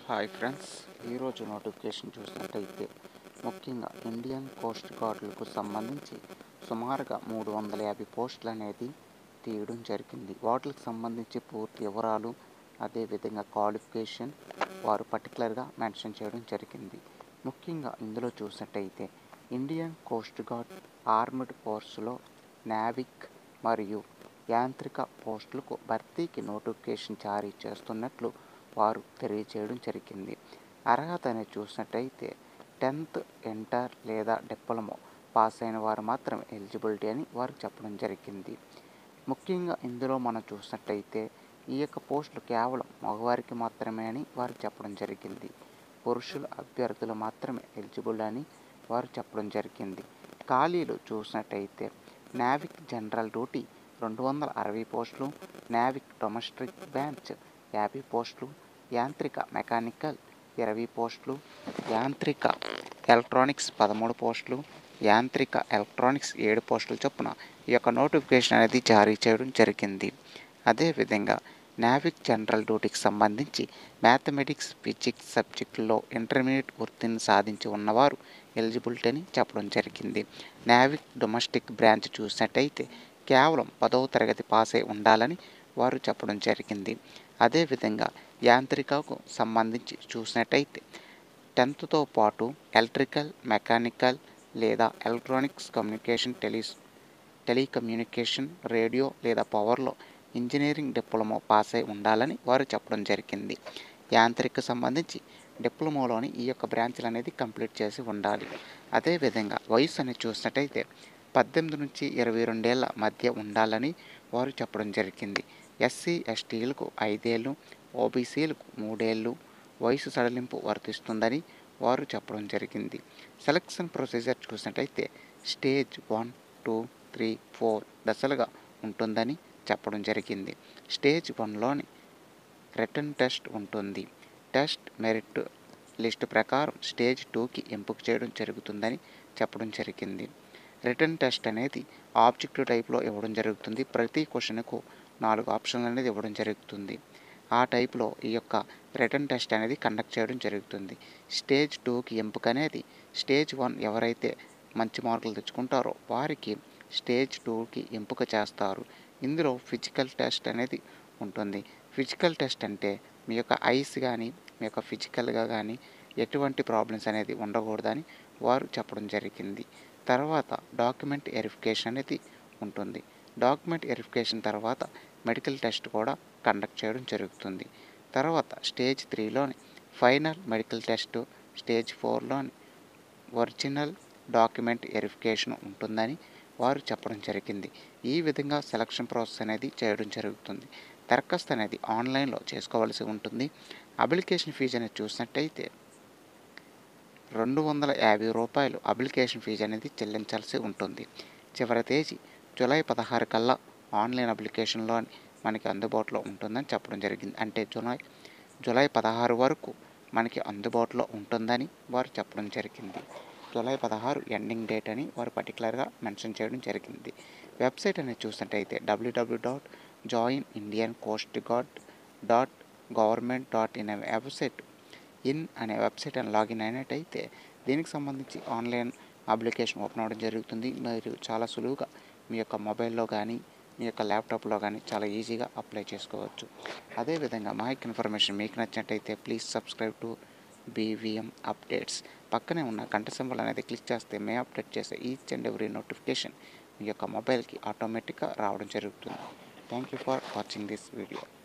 hi friends ఈరోజు notification చూసినట్టయితే ముఖ్యంగా ఇండియన్ కోస్ట్ గార్డులకు సంబంధించి సుమారుగా మూడు వందల యాభై పోస్టులు అనేది తీయడం జరిగింది వాటికి సంబంధించి పూర్తి వివరాలు అదేవిధంగా క్వాలిఫికేషన్ వారు పర్టికులర్గా మెన్షన్ చేయడం జరిగింది ముఖ్యంగా ఇందులో చూసినట్టయితే ఇండియన్ కోస్ట్ గార్డ్ ఆర్మ్డ్ ఫోర్స్లో నావిక్ మరియు యాంత్రిక పోస్టులకు భర్తీకి నోటిఫికేషన్ జారీ చేస్తున్నట్లు వారు తెలియజేయడం జరిగింది అర్హత అనేది చూసినట్టయితే టెన్త్ ఇంటర్ లేదా డిప్లొమా పాస్ అయిన వారు మాత్రమే ఎలిజిబిలిటీ అని వారు చెప్పడం జరిగింది ముఖ్యంగా ఇందులో మనం చూసినట్టయితే ఈ యొక్క పోస్టులు కేవలం మగవారికి మాత్రమే అని వారు చెప్పడం జరిగింది పురుషుల అభ్యర్థులు మాత్రమే ఎలిజిబుల్ అని వారు చెప్పడం జరిగింది ఖాళీలు చూసినట్టయితే నావిక్ జనరల్ డ్యూటీ రెండు వందల అరవై పోస్టులు నావిక్ డొమెస్టిక్ బ్రాంచ్ యాభై పోస్టులు యాంత్రిక మెకానికల్ ఇరవై పోస్టులు యాంత్రిక ఎలక్ట్రానిక్స్ పదమూడు పోస్టులు యాంత్రిక ఎలక్ట్రానిక్స్ ఏడు పోస్టులు చొప్పున ఈ యొక్క నోటిఫికేషన్ అనేది జారీ చేయడం జరిగింది అదేవిధంగా నావిక్ జనరల్ డ్యూటీకి సంబంధించి మ్యాథమెటిక్స్ ఫిజిక్స్ సబ్జెక్టుల్లో ఇంటర్మీడియట్ వృత్తిని సాధించి ఉన్నవారు ఎలిజిబిలిటీ అని చెప్పడం జరిగింది నావిక్ డొమెస్టిక్ బ్రాంచ్ చూసినట్టయితే కేవలం పదవ తరగతి పాస్ అయి ఉండాలని వారు చెప్పడం జరిగింది అదేవిధంగా యాంత్రికకు సంబంధించి చూసినట్టయితే టెన్త్తో పాటు ఎలక్ట్రికల్ మెకానికల్ లేదా ఎలక్ట్రానిక్స్ కమ్యూనికేషన్ టెలిస్ టెలికమ్యూనికేషన్ రేడియో లేదా పవర్లో ఇంజనీరింగ్ డిప్లొమా పాస్ అయి ఉండాలని వారు చెప్పడం జరిగింది యాంత్రిక సంబంధించి డిప్లొమాలోని ఈ యొక్క బ్రాంచ్లు అనేది కంప్లీట్ చేసి ఉండాలి అదేవిధంగా వయసు అనేది చూసినట్టయితే పద్దెనిమిది నుంచి ఇరవై రెండేళ్ల మధ్య ఉండాలని వారు చెప్పడం జరిగింది ఎస్సీ ఎస్టీలకు ఐదేళ్ళు ఓబీసీలకు మూడేళ్ళు వయసు సడలింపు వర్తిస్తుందని వారు చెప్పడం జరిగింది సెలక్షన్ ప్రొసీజర్ చూసినట్టయితే stage one two three four దశలుగా ఉంటుందని చెప్పడం జరిగింది స్టేజ్ వన్లోని రిటర్న్ టెస్ట్ ఉంటుంది టెస్ట్ మెరిట్ లిస్టు ప్రకారం స్టేజ్ టూకి ఎంపిక చేయడం జరుగుతుందని చెప్పడం జరిగింది రిటర్న్ టెస్ట్ అనేది ఆబ్జెక్టివ్ టైప్లో ఇవ్వడం జరుగుతుంది ప్రతి క్వశ్చన్కు నాలుగు ఆప్షన్లు అనేది ఇవ్వడం జరుగుతుంది ఆ టైప్లో ఈ యొక్క రిటర్న్ టెస్ట్ అనేది కండక్ట్ చేయడం జరుగుతుంది స్టేజ్ టూకి ఎంపిక అనేది స్టేజ్ వన్ ఎవరైతే మంచి మార్కులు తెచ్చుకుంటారో వారికి స్టేజ్ టూకి ఎంపిక చేస్తారు ఇందులో ఫిజికల్ టెస్ట్ అనేది ఉంటుంది ఫిజికల్ టెస్ట్ అంటే మీ యొక్క ఐస్ కానీ మీ యొక్క ఫిజికల్గా కానీ ఎటువంటి ప్రాబ్లమ్స్ అనేది ఉండకూడదని వారు చెప్పడం జరిగింది తర్వాత డాక్యుమెంట్ వెరిఫికేషన్ అనేది ఉంటుంది డాక్యుమెంట్ వెరిఫికేషన్ తర్వాత మెడికల్ టెస్ట్ కూడా కండక్ట్ చేయడం జరుగుతుంది తర్వాత స్టేజ్ త్రీలోని ఫైనల్ మెడికల్ టెస్ట్ స్టేజ్ ఫోర్లోని ఒరిజినల్ డాక్యుమెంట్ వెరిఫికేషన్ ఉంటుందని వారు చెప్పడం జరిగింది ఈ విధంగా సెలక్షన్ ప్రాసెస్ అనేది చేయడం జరుగుతుంది దరఖాస్తు అనేది ఆన్లైన్లో చేసుకోవాల్సి ఉంటుంది అప్లికేషన్ ఫీజు అనేది చూసినట్టయితే రెండు వందల యాభై రూపాయలు అప్లికేషన్ ఫీజు అనేది చెల్లించాల్సి ఉంటుంది చివరి తేదీ జూలై పదహారు కల్లా ఆన్లైన్ అప్లికేషన్లో మనకి అందుబాటులో ఉంటుందని చెప్పడం జరిగింది అంటే జూలై జూలై పదహారు వరకు మనకి అందుబాటులో ఉంటుందని వారు చెప్పడం జరిగింది జూలై పదహారు ఎండింగ్ డేట్ అని వారు పర్టికులర్గా మెన్షన్ చేయడం జరిగింది వెబ్సైట్ అనేది చూసినట్టయితే W W dot join Indian coast guard dot government dot in అనే వెబ్సైట్ ఇన్ అనే వెబ్సైట్ అని లాగిన్ అయినట్టయితే దీనికి సంబంధించి ఆన్లైన్ అప్లికేషన్ ఓపెన్ అవ్వడం జరుగుతుంది మరియు చాలా సులువుగా మీ యొక్క మొబైల్లో కానీ మీ యొక్క ల్యాప్టాప్లో కానీ చాలా ఈజీగా అప్లై చేసుకోవచ్చు అదేవిధంగా మా యొక్క ఇన్ఫర్మేషన్ మీకు నచ్చినట్టయితే please subscribe to BVM updates పక్కనే ఉన్న గంట సింబల్ అనేది క్లిక్ చేస్తే మే అప్డేట్ చేసే ఈచ్ అండ్ ఎవ్రీ నోటిఫికేషన్ మీ యొక్క మొబైల్కి ఆటోమేటిక్గా రావడం జరుగుతుంది thank you for watching this video